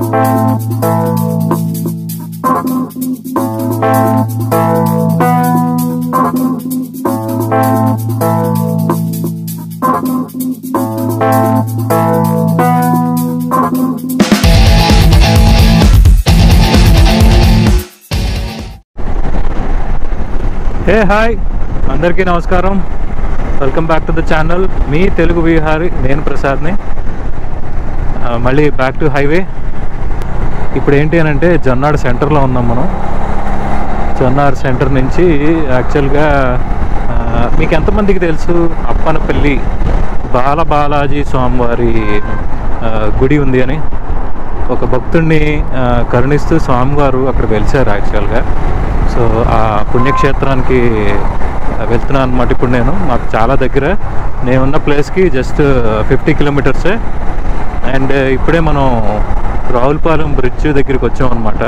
హే hi అందరికీ నమస్కారం welcome back to the channel మీ తెలుగు విహారి నేను ప్రసాద్ని ఆ, మళ్ళీ బ్యాక్ టు హైవే ఇప్పుడు ఏంటి అని అంటే జొన్నాడు సెంటర్లో ఉన్నాం మనం జొన్నాడు సెంటర్ నుంచి యాక్చువల్గా ఆ, మీకు ఎంతమందికి తెలుసు అప్పనపల్లి బాల బాలాజీ స్వామివారి ఆ, గుడి ఉంది అని ఒక భక్తుడిని ఆ, కరుణిస్తూ స్వామివారు అక్కడ వెలిసారు యాక్చువల్గా సో ఆ పుణ్యక్షేత్రానికి వెళ్తున్నాను అనమాట ఇప్పుడు నేను మాకు చాలా దగ్గర నేనున్న ప్లేస్కి జస్ట్ ఫిఫ్టీ కిలోమీటర్సే అండ్ ఇప్పుడే మనం రావులపాలెం బ్రిడ్జ్ దగ్గరికి వచ్చాం అనమాట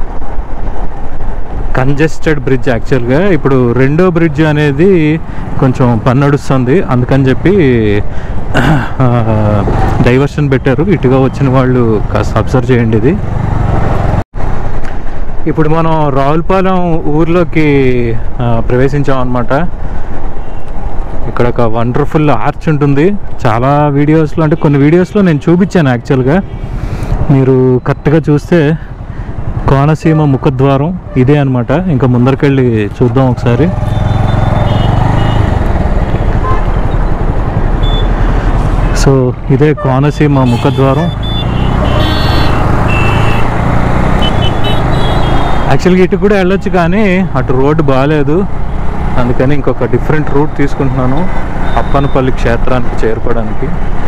కంజెస్టెడ్ బ్రిడ్జ్ యాక్చువల్గా ఇప్పుడు రెండో బ్రిడ్జ్ అనేది కొంచెం పని నడుస్తుంది అందుకని చెప్పి డైవర్షన్ పెట్టారు ఇటుగా వచ్చిన వాళ్ళు కాస్త అబ్జర్వ్ చేయండి ఇది ఇప్పుడు మనం రావులపాలెం ఊర్లోకి ఆ, ప్రవేశించాం అనమాట ఇక్కడ ఒక వండర్ఫుల్ ఆర్చ్ ఉంటుంది చాలా వీడియోస్లో అంటే కొన్ని వీడియోస్లో నేను చూపించాను యాక్చువల్గా మీరు కరెక్ట్గా చూస్తే కోనసీమ ముఖద్వారం ఇదే అనమాట ఇంకా ముందరికెళ్ళి చూద్దాం ఒకసారి సో ఇదే కోనసీమ ముఖద్వారం యాక్చువల్గా ఇటు కూడా వెళ్ళొచ్చు కానీ అటు రోడ్డు బాగాలేదు అందుకని ఇంకొక డిఫరెంట్ రూట్ తీసుకుంటున్నాను అప్పనపల్లి క్షేత్రానికి చేరుకోవడానికి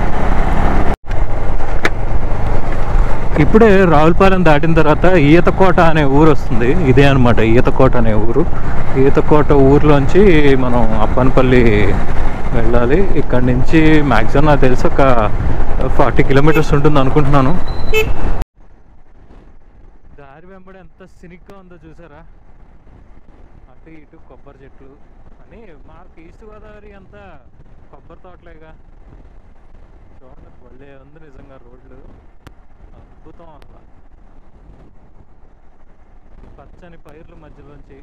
ఇప్పుడే రావులపాలెం దాటిన తర్వాత ఈతకోట అనే ఊరు వస్తుంది ఇదే అనమాట ఈతకోట అనే ఊరు ఈతకోట ఊర్లోంచి మనం అప్పనపల్లి వెళ్ళాలి ఇక్కడ నుంచి మ్యాక్సిమం నాకు తెలిసి ఒక ఫార్టీ కిలోమీటర్స్ ఉంటుంది అనుకుంటున్నాను దారి వెంబడి ఎంత సినిక్గా ఉందో చూసారా అటు ఇటు కొబ్బరి చెట్లు అని మాకు ఈస్ట్ గోదావరి అంతా కొబ్బరి తోటలేగా చూడండి భలే ఉంది నిజంగా రోడ్లు అద్భుతం అసలు పచ్చని పైర్ల మధ్యలోంచి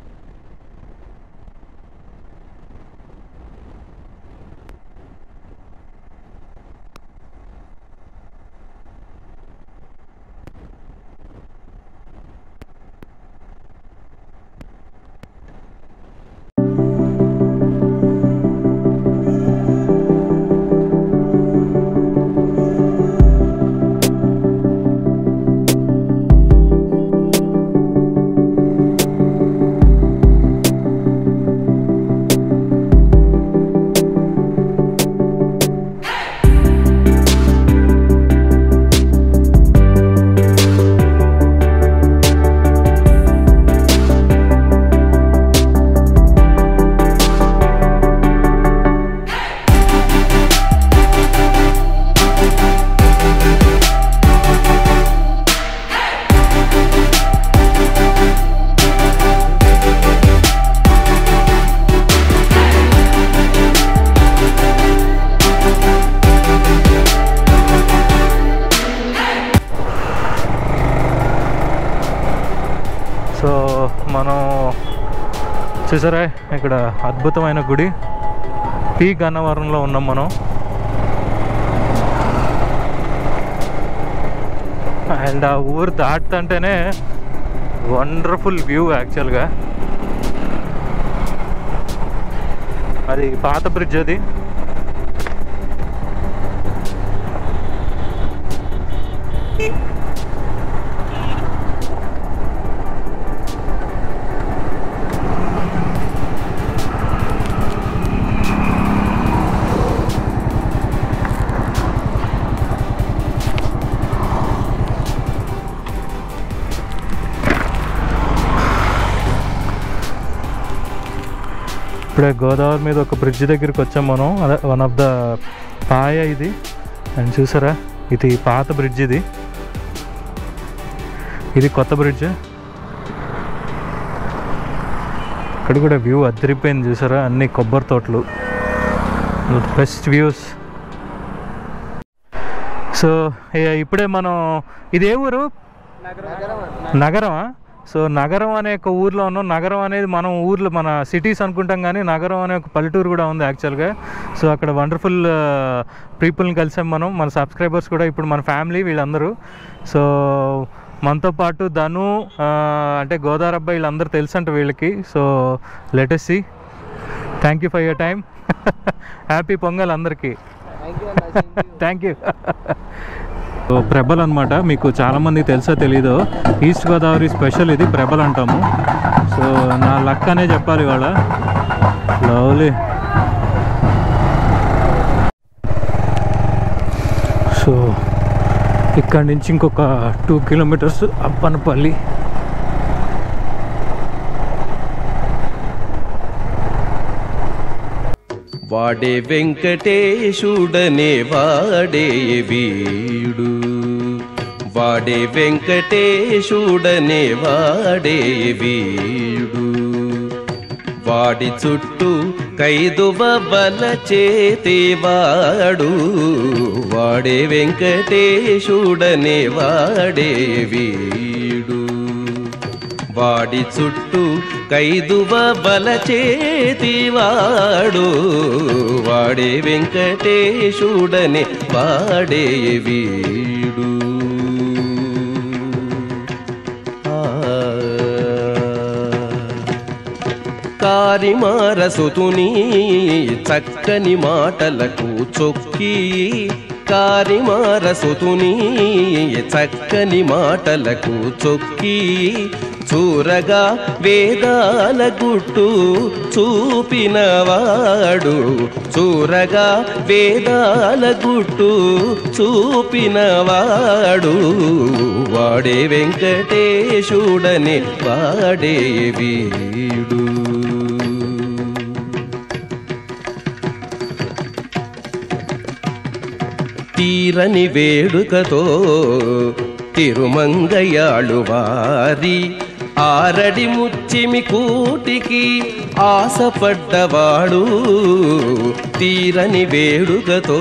సో మనం చూసారా ఇక్కడ అద్భుతమైన గుడి పి గన్నవరంలో ఉన్నాం మనం అండ్ ఆ ఊరు దాటుతుంటేనే వండర్ఫుల్ వ్యూ యాక్చువల్గా అది పాత బ్రిడ్జ్ అది ఇప్పుడే గోదావరి మీద ఒక బ్రిడ్జ్ దగ్గరికి వచ్చాం మనం అదే వన్ ఆఫ్ ద పాయ ఇది అండ్ చూసారా ఇది పాత బ్రిడ్జ్ ఇది ఇది కొత్త బ్రిడ్జ్ ఇక్కడ కూడా వ్యూ అదిరిపోయింది చూసారా అన్ని కొబ్బరి తోటలు బెస్ట్ వ్యూస్ సో ఏ- ఇప్పుడే మనం ఇది ఏ ఊరు నగరమా సో నగరం అనే ఒక ఊర్లో ఉన్నాం నగరం అనేది మనం ఊర్లో మన సిటీస్ అనుకుంటాం కానీ నగరం అనే ఒక పల్లెటూరు కూడా ఉంది యాక్చువల్గా సో అక్కడ వండర్ఫుల్ పీపుల్ని కలిసాం మనం మన సబ్స్క్రైబర్స్ కూడా ఇప్పుడు మన ఫ్యామిలీ వీళ్ళందరూ సో మనతో పాటు ధను ఆ, అంటే గోదావరి అబ్బాయి వీళ్ళందరూ తెలుసు అంట వీళ్ళకి so latest thank you for your time happy Pongal అందరికీ థ్యాంక్ యూ సో ప్రభల్ అనమాట మీకు చాలామంది తెలుసో తెలీదో ఈస్ట్ గోదావరి స్పెషల్ ఇది ప్రభల్ అంటాము సో నా లక్ అనే చెప్పాలి ఇవాళ లవ్లీ సో ఇక్కడ నుంచి ఇంకొక టూ కిలోమీటర్స్ అప్పనపల్లి వాడే వెంకటేశుడనే వాడే వీడు వాడే వెంకటేశుడనే వాడే వీడు వాడి చుట్టూ కైదువ బల చేతేవాడు వాడే వెంకటేశుడనే వాడే వీడు వాడి చుట్టూ కైదువ బల చేతివాడు వాడే వెంకటేశుడని వాడే వీడు ఆ. కారిమారసుతుని చక్కని మాటలకు చొక్కి కారిమారసుతుని చక్కని మాటలకు చొక్కి చూరగా వేదాల గుట్టు చూపినవాడు చూరగా వేదాల గుట్టు చూపినవాడు వాడే వెంకటేశుడని వాడే వీడు తీరని వేడుకతో తిరుమంగయాళు వారి ఆరడి ముచ్చిమి కూటికి ఆశపడ్డవాడు తీరని వేడుకతో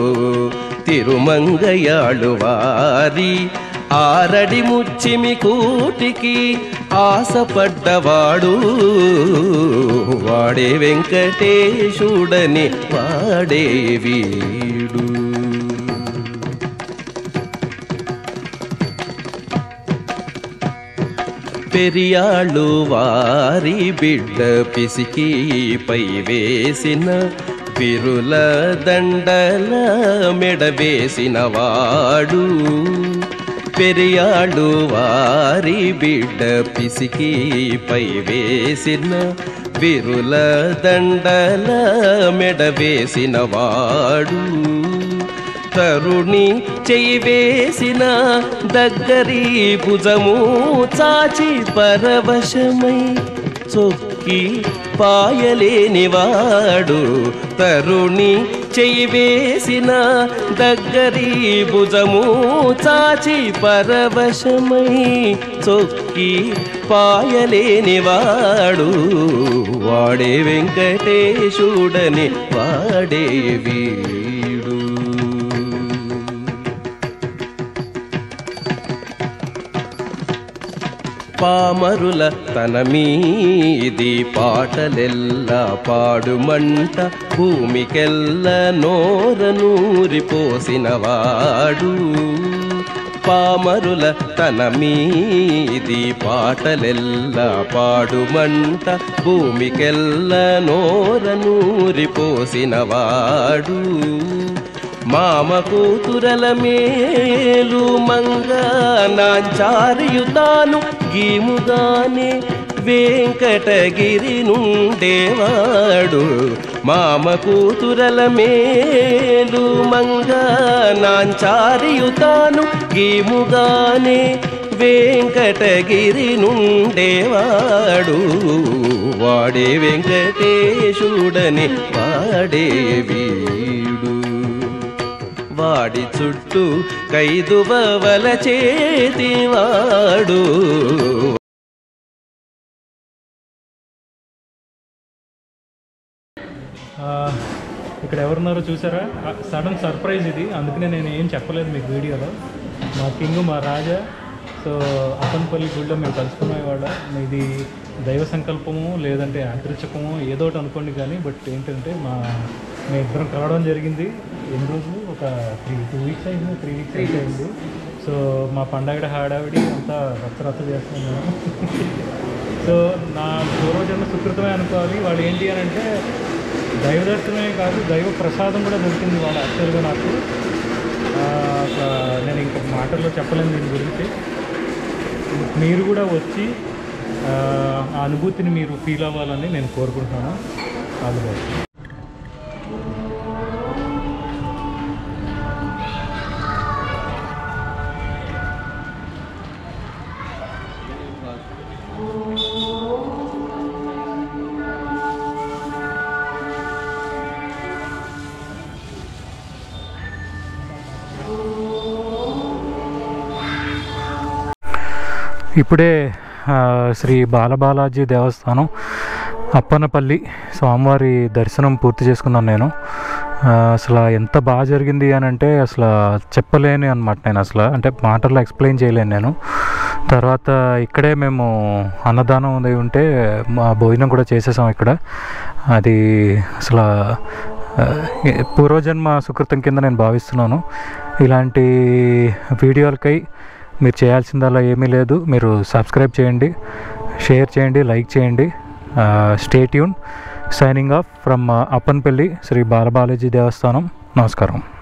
తిరుమంగయాళు వారి ఆరడి ముచ్చిమి కూటికి ఆశపడ్డవాడు వాడే వెంకటేశుడని వాడే వీడు పెరియాళ్ళు వారి బిడ్డ పిసికి పై వేసిన విరుల దండల మెడ వేసిన వాడు పెరియాళ్ళు వారి బిడ్డ పిసికి పై వేసిన విరుల దండల మెడ వేసిన వాడు తరుణి చెయ్యి వేసిన దగ్గరి భుజము చాచి పరవశమై చొక్కి పాయలేనివాడు తరుణి చెయ్యి వేసిన దగ్గరి భుజము చాచి పరవశమై చొక్కి పాయలేనివాడు వాడే వెంకటేశుడని వాడే వీడు పామరుల తన మీది పాటలెల్లా పాడుమంట భూమికెల్ల నోర నూరి పోసినవాడు పామరుల తన మీది పాటలెల్లా పాడుమంట భూమికెల్ల నోర నూరి పోసినవాడు మామ కూతురల మేలు మంగ నాంచారియుతాను గీముగానే వెంకటగిరి నుండేవాడు మామ కూతురల మేలు మంగ నాంచారియుతాను గీముగానే వెంకటగిరి నుండేవాడు వాడే వెంకటేశుడని వాడే వీడు వాడి చుట్టూ కైదువల చేతివాడు ఇక్కడ ఎవరున్నారో చూసారా సడన్ సర్ప్రైజ్ ఇది అందుకనే నేను ఏం చెప్పలేదు మీకు వీడియోలో మా కింగ్ మా రాజా సో అతనిపల్లి గుడిలో మేము కలుసుకున్నాం ఇవాళ ఇది దైవ సంకల్పము లేదంటే యాదృచ్ఛకము ఏదో ఒకటి అనుకోండి కానీ బట్ ఏంటంటే మా మేము ఇద్దరం కలవడం జరిగింది ఎన్ని రోజులు ఒక త్రీ టూ వీక్స్ అయింది త్రీ వీక్స్ అయితే అయింది సో మా పండగ హడావిడి అంతా రచ్చ రచ్చ చేస్తున్నాము సో నా పూర్వజన్మ సుకృతమే అనుకోవాలి వాళ్ళు ఏంటి అని అంటే దైవ దర్శనమే కాదు దైవ ప్రసాదం కూడా దొరికింది వాళ్ళ యాక్చువల్గా నాకు ఆ, ఒక నేను ఇంక మాటల్లో చెప్పలేను దీని గురించి మీరు కూడా వచ్చి ఆ ఆ అనుభూతిని మీరు ఫీల్ అవ్వాలని నేను కోరుకుంటున్నాను ఆల్ ది బెస్ట్ ఇప్పుడే ఆ, శ్రీ బాలబాలాజీ దేవస్థానం అప్పనపల్లి స్వామివారి దర్శనం పూర్తి చేసుకున్నాను నేను ఆ, అసలు ఎంత బాగా జరిగింది అని అంటే అసలు చెప్పలేని అనమాట నేను అసలు అంటే మాటల్లో ఎక్స్ప్లెయిన్ చేయలేను నేను తర్వాత ఇక్కడే మేము అన్నదానం అది ఉంటే మా భోజనం కూడా చేసేసాం ఇక్కడ అది అసలు ఆ, పూర్వజన్మ సుకృతం కింద నేను భావిస్తున్నాను ఇలాంటి వీడియోలకై మీరు చేయాల్సిందల్లా ఏమీ లేదు మీరు సబ్స్క్రైబ్ చేయండి షేర్ చేయండి లైక్ చేయండి stay tuned signing off from Appanpalli Shri Balabalaji దేవస్థానం నమస్కారం